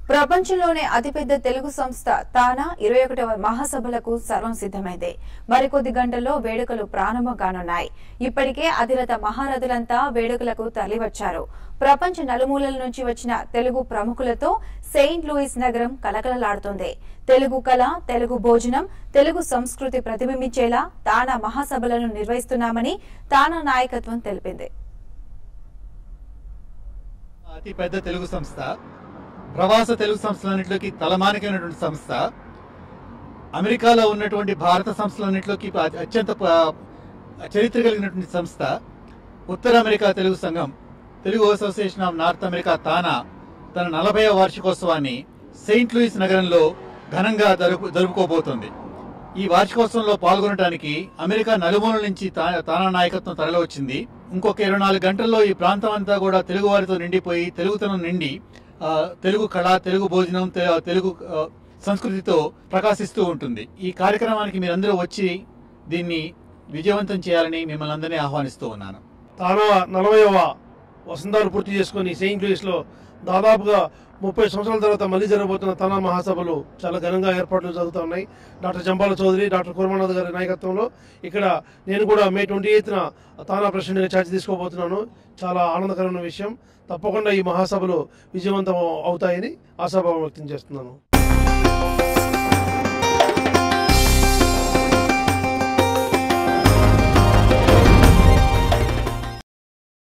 ప్రపంచంలోనే అతిపెద్ద తెలుగు సంస్థ తానా ఇరవై ఒకటవ మహాసభలకు సర్వం సిద్దమైంది మరికొద్ది గంటల్లో వేడుకలు ప్రారంభం కానున్నాయి ఇప్పటికే అధిరత మహారథులంతా వేడుకలకు తరలివచ్చారు ప్రపంచ నలుమూలల నుంచి వచ్చిన తెలుగు ప్రముఖులతో సెయింట్ లూయిస్ నగరం కలకలలాడుతోంది తెలుగు కళ తెలుగు భోజనం తెలుగు సంస్కృతి ప్రతిబింబించేలా తానా మహాసభలను నిర్వహిస్తున్నామని తానా నాయకత్వం తెలిపింది అతి పెద్ద తెలుగు సంస్థ ప్రవాస తెలుగు సంస్థలన్నింటిలోకి తలమానికైనటువంటి సంస్థ అమెరికాలో ఉన్నటువంటి భారత సంస్థలన్నింటిలోకి అ- అత్యంత ప- చరిత్ర కలిగినటువంటి సంస్థ ఉత్తర అమెరికా తెలుగు సంఘం Telugu association of north America TANA తన నలభై వార్షికోత్సవాన్ని సెయింట్ లూయిస్ నగరంలో ఘనంగా జరుపు జరుపుకోబోతోంది ఈ వార్షికోత్సవంలో పాల్గొనడానికి అమెరికా నలుమూలల నుంచి తా- తానా నాయకత్వం తరలివచ్చింది ఇంకొక ఇరవై నాలుగు గంటల్లో ఈ ప్రాంతం అంతా కూడా తెలుగు వారితో నిండిపోయి తెలుగుతనం నిండి ఆ, తెలుగు కళ తెలుగు భోజనం తె- తెలుగు ఆ, సంస్కృతితో ప్రకాశిస్తూ ఉంటుంది ఈ కార్యక్రమానికి మీరందరూ వచ్చి దీన్ని విజయవంతం చేయాలని మిమ్మల్ని అందరినీ ఆహ్వానిస్తూ ఉన్నాను తానా నలభైవ వసంతాలు పూర్తి చేసుకుని సెయింట్ లూయిస్లో దాదాపుగా ముప్పై సంవత్సరాల తర్వాత మళ్ళీ జరగబోతున్న తానా మహాసభలు చాలా ఘనంగా ఏర్పాట్లు జరుగుతూ ఉన్నాయి డాక్టర్ చంపాల చౌదరి డాక్టర్ కుర్మానాథ్ గారి నాయకత్వంలో ఇక్కడ నేను కూడా మే ట్వంటీ ఎయిత్న తానా ప్రెసిడెంట్గా ఛార్జ్ తీసుకోబోతున్నాను చాలా ఆనందకరమైన విషయం తప్పకుండా ఈ మహాసభలు విజయవంతం అవుతాయని ఆశాభావం వ్యక్తం చేస్తున్నాను